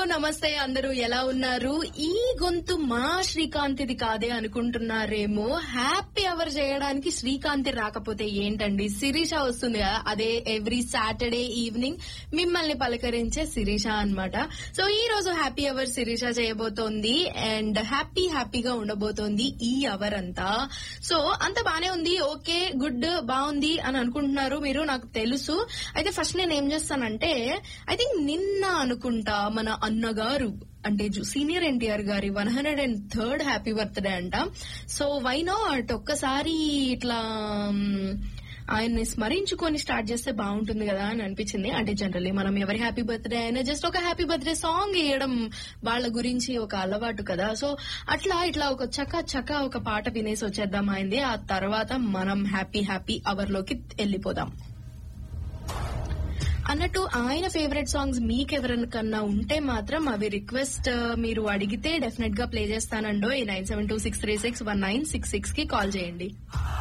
నమస్తే అందరూ ఎలా ఉన్నారు ఈ గొంతు మా శ్రీకాంత్ది కాదే అనుకుంటున్నారేమో హ్యాపీ అవర్ చేయడానికి శ్రీకాంత్ రాకపోతే ఏంటండి శిరీష వస్తుంది కదా అదే ఎవ్రీ సాటర్డే ఈవినింగ్ మిమ్మల్ని పలకరించే శిరీష అన్నమాట సో ఈ రోజు హ్యాపీ అవర్ శిరీష చేయబోతోంది అండ్ హ్యాపీ హ్యాపీగా ఉండబోతోంది ఈ అవర్ అంతా సో అంత బానే ఉంది ఓకే గుడ్ బాగుంది అని అనుకుంటున్నారు మీరు నాకు తెలుసు అయితే ఫస్ట్ నేను ఏం చేస్తానంటే ఐ థింక్ నిన్న అనుకుంటా మన అన్నగారు అంటే సీనియర్ ఎన్టీఆర్ గారి one hundred and third happy birthday అంట సో వై నాట్ ఒక్కసారి ఇట్లా మ్, ఆయన్ని స్మరించుకొని స్టార్ట్ చేస్తే బాగుంటుంది కదా అని అనిపించింది అంటే జనరల్లీ మనం ఎవరి హ్యాపీ బర్త్డే అయినా జస్ట్ ఒక హ్యాపీ బర్త్డే సాంగ్ వేయడం వాళ్ళ గురించి ఒక అలవాటు కదా సో అట్లా ఇట్లా ఒక చక్క చక్క ఒక పాట వినేసి వచ్చేద్దాం అయింది ఆ తర్వాత మనం హ్యాపీ హ్యాపీ అవర్ లోకి వెళ్ళిపోదాం అన్నట్టు ఆయన ఫేవరెట్ సాంగ్స్ మీకెవరికన్నా ఉంటే మాత్రం అవి రిక్వెస్ట్ మీరు అడిగితే డెఫినెట్ గా ప్లే చేస్తానండో ఈ nine seven two six three six one nine six six కి కాల్ చేయండి